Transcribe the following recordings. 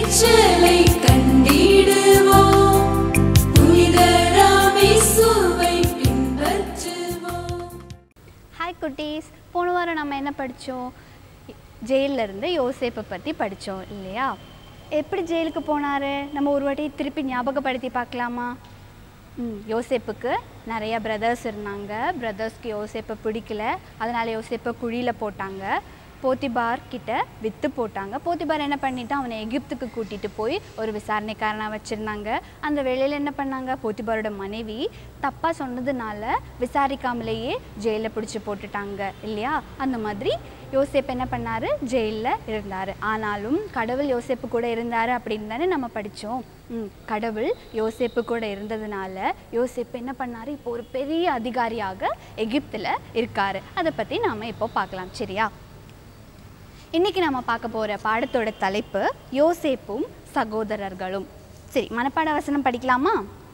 விளைச்சலை கண்டிடுவோம் புனிதராம் இயேசுவை பின்பற்றுவோம் ஹாய் குட்டீஸ் போன வாரம் நம்ம என்ன படித்தோம் ஜெயிலில் இருந்து யோசேப்பை பற்றி படித்தோம் இல்லையா எப்படி ஜெயிலுக்கு போனார் நம்ம ஒரு வாட்டி திருப்பி ஞாபகப்படுத்தி பார்க்கலாமா ம் யோசேப்புக்கு நிறைய பிரதர்ஸ் இருந்தாங்க பிரதர்ஸ்க்கு யோசேப்பை பிடிக்கல அதனால் யோசேப்பை குழியில் போட்டாங்க போத்திபார் கிட்ட வித்து போட்டாங்க போத்திபார் என்ன பண்ணிட்டு அவனை எகிப்துக்கு கூட்டிட்டு போய் ஒரு விசாரணைக்காரனாக வச்சுருந்தாங்க அந்த வேளையில் என்ன பண்ணாங்க போத்திபாரோட மனைவி தப்பாக சொன்னதுனால விசாரிக்காமலேயே ஜெயிலில் பிடிச்சி போட்டுட்டாங்க இல்லையா அந்த மாதிரி யோசேப் என்ன பண்ணார் ஜெயிலில் இருந்தார் ஆனாலும் கடவுள் யோசேப்பு கூட இருந்தார் அப்படின்னு தானே நம்ம படித்தோம் ம் கடவுள் யோசேப்பு கூட இருந்ததுனால யோசேப்பு என்ன பண்ணார் இப்போ ஒரு பெரிய அதிகாரியாக எகிப்தில் இருக்கார் அதை பற்றி நாம் இப்போ பார்க்கலாம் சரியா இன்னைக்கு நம்ம பார்க்க போகிற பாடத்தோட தலைப்பு யோசேப்பும் சகோதரர்களும் சரி மனப்பாட வசனம் படிக்கலாமா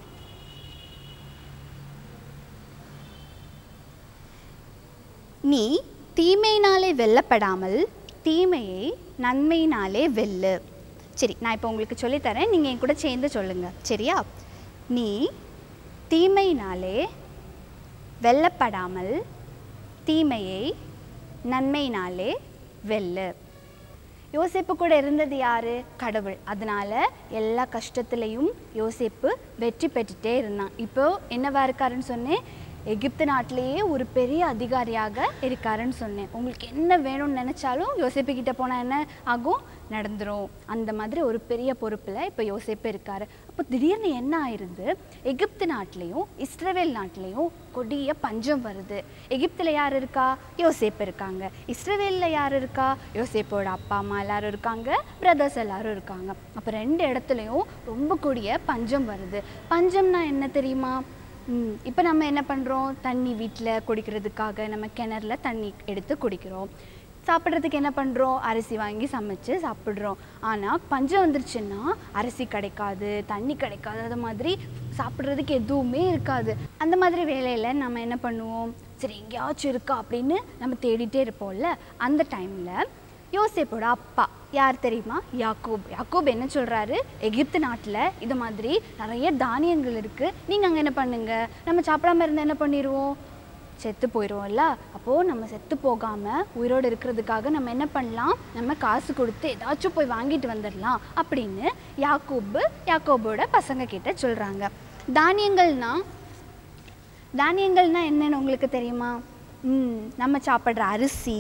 நீ தீமையினாலே வெல்லப்படாமல் தீமையை நன்மையினாலே வெல்லு சரி நான் இப்போ உங்களுக்கு சொல்லித்தரேன் நீங்கள் என் கூட சேர்ந்து சொல்லுங்க சரியா நீ தீமையினாலே வெல்லப்படாமல் தீமையை நன்மையினாலே வெல்லு யோசேப்பு கூட இருந்தது யாரு கடவுள் அதனால எல்லா கஷ்டத்துலேயும் யோசேப்பு வெற்றி பெற்றுட்டே இருந்தான் இப்போ என்னவா இருக்காருன்னு சொன்னேன் எகிப்து நாட்டிலேயே ஒரு பெரிய அதிகாரியாக இருக்காருன்னு சொன்னேன் உங்களுக்கு என்ன வேணும்னு நினச்சாலும் யோசேப்பு கிட்ட போனால் என்ன ஆகும் நடந்துரும் அந்த மாதிரி ஒரு பெரிய பொறுப்பில் இப்போ யோசேப்பு இருக்காரு அப்போ திடீர்னு என்ன ஆயிருது எகிப்து நாட்டிலையும் இஸ்ரவேல் நாட்டிலையும் கொடிய பஞ்சம் வருது எகிப்தில் யார் இருக்கா யோசேப்பு இருக்காங்க இஸ்ரவேலில் யார் இருக்கா யோசேப்போட அப்பா அம்மா எல்லாரும் இருக்காங்க பிரதர்ஸ் எல்லாரும் இருக்காங்க அப்போ ரெண்டு இடத்துலையும் ரொம்ப கொடிய பஞ்சம் வருது பஞ்சம்னா என்ன தெரியுமா ம் இப்போ நம்ம என்ன பண்ணுறோம் தண்ணி வீட்டில் குடிக்கிறதுக்காக நம்ம கிணறுல தண்ணி எடுத்து குடிக்கிறோம் சாப்பிட்றதுக்கு என்ன பண்ணுறோம் அரிசி வாங்கி சமைச்சு சாப்பிட்றோம் ஆனால் பஞ்சம் வந்துருச்சுன்னா அரிசி கிடைக்காது தண்ணி கிடைக்காது அது மாதிரி சாப்பிட்றதுக்கு எதுவுமே இருக்காது அந்த மாதிரி வேலையில் நம்ம என்ன பண்ணுவோம் சரி எங்கேயாச்சும் இருக்கா அப்படின்னு நம்ம தேடிட்டே இருப்போம்ல அந்த டைமில் யோசேப்போட அப்பா யார் தெரியுமா யாக்கூப் யாக்கூப் என்ன சொல்கிறாரு எகிப்து நாட்டில் இது மாதிரி நிறைய தானியங்கள் இருக்குது நீங்கள் அங்கே என்ன பண்ணுங்க நம்ம சாப்பிடாம இருந்தால் என்ன பண்ணிடுவோம் செத்து போயிடுவோம்ல அப்போது நம்ம செத்து போகாமல் உயிரோடு இருக்கிறதுக்காக நம்ம என்ன பண்ணலாம் நம்ம காசு கொடுத்து ஏதாச்சும் போய் வாங்கிட்டு வந்துடலாம் அப்படின்னு யாக்கூப்பு யாக்கோபோட பசங்க கிட்ட சொல்கிறாங்க தானியங்கள்னா தானியங்கள்னா என்னன்னு உங்களுக்கு தெரியுமா ம் நம்ம சாப்பிட்ற அரிசி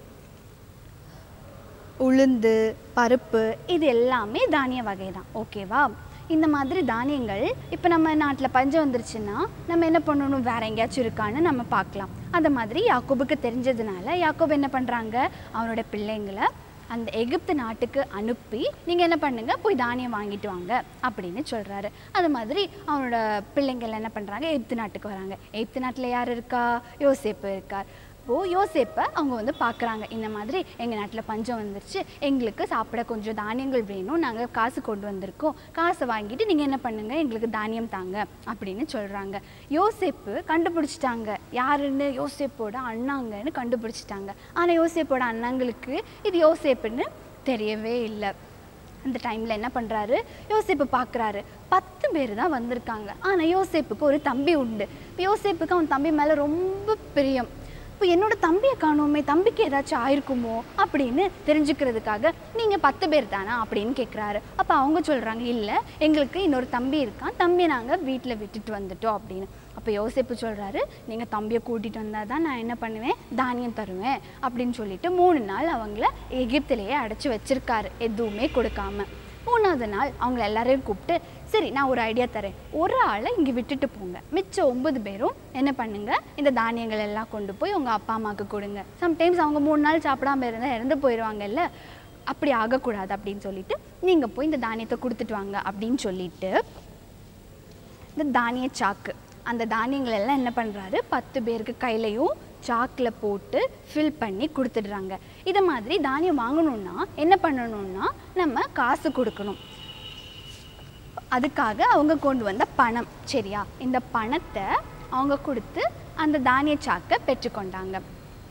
உளுந்து பருப்பு இது எல்லாமே தானிய வகை தான் ஓகேவா இந்த மாதிரி தானியங்கள் இப்போ நம்ம நாட்டில் பஞ்சம் வந்துருச்சுன்னா நம்ம என்ன பண்ணணும் வேற எங்கேயாச்சும் இருக்கான்னு நம்ம பார்க்கலாம் அந்த மாதிரி யாக்கோபுக்கு தெரிஞ்சதுனால யாக்கோபு என்ன பண்ணுறாங்க அவனோட பிள்ளைங்களை அந்த எகிப்து நாட்டுக்கு அனுப்பி நீங்கள் என்ன பண்ணுங்க போய் தானியம் வாங்கிட்டு வாங்க அப்படின்னு சொல்கிறாரு அது மாதிரி அவனோட பிள்ளைங்கள் என்ன பண்ணுறாங்க எகிப்து நாட்டுக்கு வராங்க எகிப்து நாட்டில் யார் இருக்கா யோசேப்பு இருக்கார் இப்போது யோசேப்பை அவங்க வந்து பார்க்குறாங்க இந்த மாதிரி எங்கள் நாட்டில் பஞ்சம் வந்துருச்சு எங்களுக்கு சாப்பிட கொஞ்சம் தானியங்கள் வேணும் நாங்கள் காசு கொண்டு வந்திருக்கோம் காசை வாங்கிட்டு நீங்கள் என்ன பண்ணுங்க எங்களுக்கு தானியம் தாங்க அப்படின்னு சொல்கிறாங்க யோசேப்பு கண்டுபிடிச்சிட்டாங்க யாருன்னு யோசேப்போட அண்ணாங்கன்னு கண்டுபிடிச்சிட்டாங்க ஆனால் யோசேப்போட அண்ணாங்களுக்கு இது யோசேப்புன்னு தெரியவே இல்லை அந்த டைமில் என்ன பண்ணுறாரு யோசேப்பு பார்க்குறாரு பத்து பேர் தான் வந்திருக்காங்க ஆனால் யோசேப்புக்கு ஒரு தம்பி உண்டு இப்போ யோசேப்புக்கு அவன் தம்பி மேலே ரொம்ப பிரியம் இப்போ என்னோட தம்பியை காணோமே தம்பிக்கு ஏதாச்சும் ஆயிருக்குமோ அப்படின்னு தெரிஞ்சுக்கிறதுக்காக நீங்கள் பத்து பேர் தானா அப்படின்னு கேட்குறாரு அப்போ அவங்க சொல்கிறாங்க இல்லை எங்களுக்கு இன்னொரு தம்பி இருக்கான் தம்பியை நாங்கள் வீட்டில் விட்டுட்டு வந்துட்டோம் அப்படின்னு அப்போ யோசிப்பு சொல்கிறாரு நீங்கள் தம்பியை கூட்டிகிட்டு வந்தால் தான் நான் என்ன பண்ணுவேன் தானியம் தருவேன் அப்படின்னு சொல்லிட்டு மூணு நாள் அவங்கள எகிப்திலேயே அடைச்சி வச்சிருக்காரு எதுவுமே கொடுக்காம மூணாவது நாள் அவங்கள எல்லாரையும் கூப்பிட்டு சரி நான் ஒரு ஐடியா தரேன் ஒரு ஆளை இங்கே விட்டுட்டு போங்க மிச்சம் ஒன்பது பேரும் என்ன பண்ணுங்க இந்த தானியங்கள் எல்லாம் கொண்டு போய் உங்கள் அப்பா அம்மாவுக்கு கொடுங்க சம்டைம்ஸ் அவங்க மூணு நாள் சாப்பிடாம இருந்தால் இறந்து போயிடுவாங்கல்ல அப்படி ஆகக்கூடாது அப்படின்னு சொல்லிட்டு நீங்கள் போய் இந்த தானியத்தை கொடுத்துட்டு வாங்க அப்படின்னு சொல்லிட்டு இந்த தானிய சாக்கு அந்த தானியங்கள் எல்லாம் என்ன பண்ணுறாரு பத்து பேருக்கு கையிலையும் சாக்கில் போட்டு ஃபில் பண்ணி கொடுத்துடுறாங்க இதை மாதிரி தானியம் வாங்கணும்னா என்ன பண்ணணும்னா நம்ம காசு கொடுக்கணும் அதுக்காக அவங்க கொண்டு வந்த பணம் சரியா இந்த பணத்தை அவங்க கொடுத்து அந்த தானிய சாக்கை பெற்றுக்கொண்டாங்க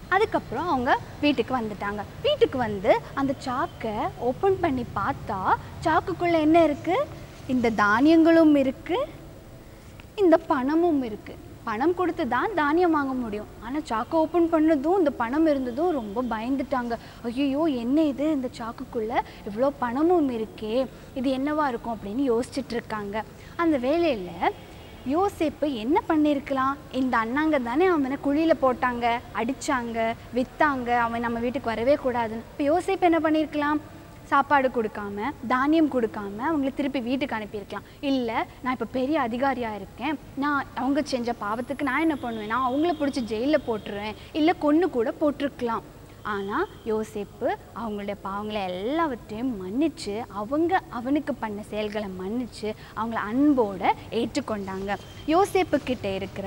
அதுக்கப்புறம் அவங்க வீட்டுக்கு வந்துட்டாங்க வீட்டுக்கு வந்து அந்த சாக்கை ஓப்பன் பண்ணி பார்த்தா சாக்குக்குள்ளே என்ன இருக்குது இந்த தானியங்களும் இருக்குது இந்த பணமும் இருக்குது பணம் கொடுத்து தான் தானியம் வாங்க முடியும் ஆனால் சாக்கு ஓப்பன் பண்ணதும் இந்த பணம் இருந்ததும் ரொம்ப பயந்துட்டாங்க ஐயோ என்ன இது இந்த சாக்குக்குள்ளே இவ்வளோ பணமும் இருக்கே இது என்னவா இருக்கும் அப்படின்னு யோசிச்சுட்டு இருக்காங்க அந்த வேலையில் யோசேப்பு என்ன பண்ணியிருக்கலாம் இந்த அண்ணாங்க தானே அவனை குழியில் போட்டாங்க அடித்தாங்க விற்றாங்க அவன் நம்ம வீட்டுக்கு வரவே கூடாதுன்னு இப்போ யோசேப்பு என்ன பண்ணியிருக்கலாம் சாப்பாடு கொடுக்காம தானியம் கொடுக்காம அவங்கள திருப்பி வீட்டுக்கு அனுப்பியிருக்கலாம் இல்லை நான் இப்போ பெரிய அதிகாரியாக இருக்கேன் நான் அவங்க செஞ்ச பாவத்துக்கு நான் என்ன பண்ணுவேன் நான் அவங்கள பிடிச்சி ஜெயிலில் போட்டுருவேன் இல்லை கொன்று கூட போட்டிருக்கலாம் ஆனால் யோசேப்பு அவங்களுடைய பாவங்களை எல்லாவற்றையும் மன்னிச்சு அவங்க அவனுக்கு பண்ண செயல்களை மன்னிச்சு அவங்கள அன்போட ஏற்றுக்கொண்டாங்க யோசேப்பு கிட்ட இருக்கிற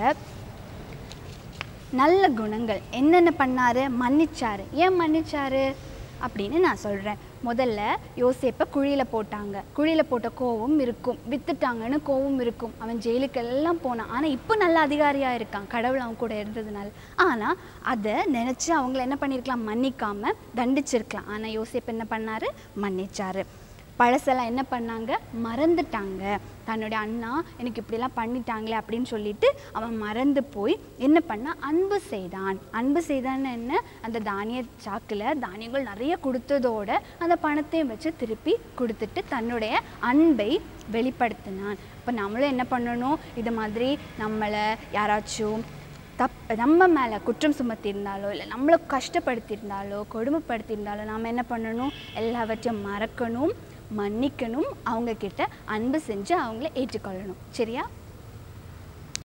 நல்ல குணங்கள் என்னென்ன பண்ணாரு மன்னிச்சாரு ஏன் மன்னிச்சாரு அப்படின்னு நான் சொல்கிறேன் முதல்ல யோசேப்பை குழியில் போட்டாங்க குழியில் போட்ட கோவம் இருக்கும் வித்துட்டாங்கன்னு கோவம் இருக்கும் அவன் ஜெயிலுக்கு எல்லாம் போனான் ஆனால் இப்போ நல்ல அதிகாரியாக இருக்கான் கடவுள் அவன் கூட இருந்ததுனால ஆனால் அதை நினச்சி அவங்கள என்ன பண்ணியிருக்கலாம் மன்னிக்காமல் தண்டிச்சிருக்கலாம் ஆனால் யோசேப்பு என்ன பண்ணாரு மன்னிச்சாரு பழசெல்லாம் என்ன பண்ணாங்க மறந்துட்டாங்க தன்னுடைய அண்ணா எனக்கு இப்படிலாம் பண்ணிட்டாங்களே அப்படின்னு சொல்லிட்டு அவன் மறந்து போய் என்ன பண்ணா அன்பு செய்தான் அன்பு செய்தான்னு என்ன அந்த தானிய சாக்கில் தானியங்கள் நிறைய கொடுத்ததோட அந்த பணத்தையும் வச்சு திருப்பி கொடுத்துட்டு தன்னுடைய அன்பை வெளிப்படுத்தினான் இப்போ நம்மளும் என்ன பண்ணணும் இது மாதிரி நம்மளை யாராச்சும் தப் நம்ம மேலே குற்றம் சுமத்தியிருந்தாலோ இல்லை நம்மளை கஷ்டப்படுத்தியிருந்தாலோ கொடுமைப்படுத்தியிருந்தாலோ நாம் என்ன பண்ணணும் எல்லாவற்றையும் மறக்கணும் மன்னிக்கணும் அவங்க கிட்ட அன்பு செஞ்சு அவங்கள ஏற்றுக்கொள்ளணும் சரியா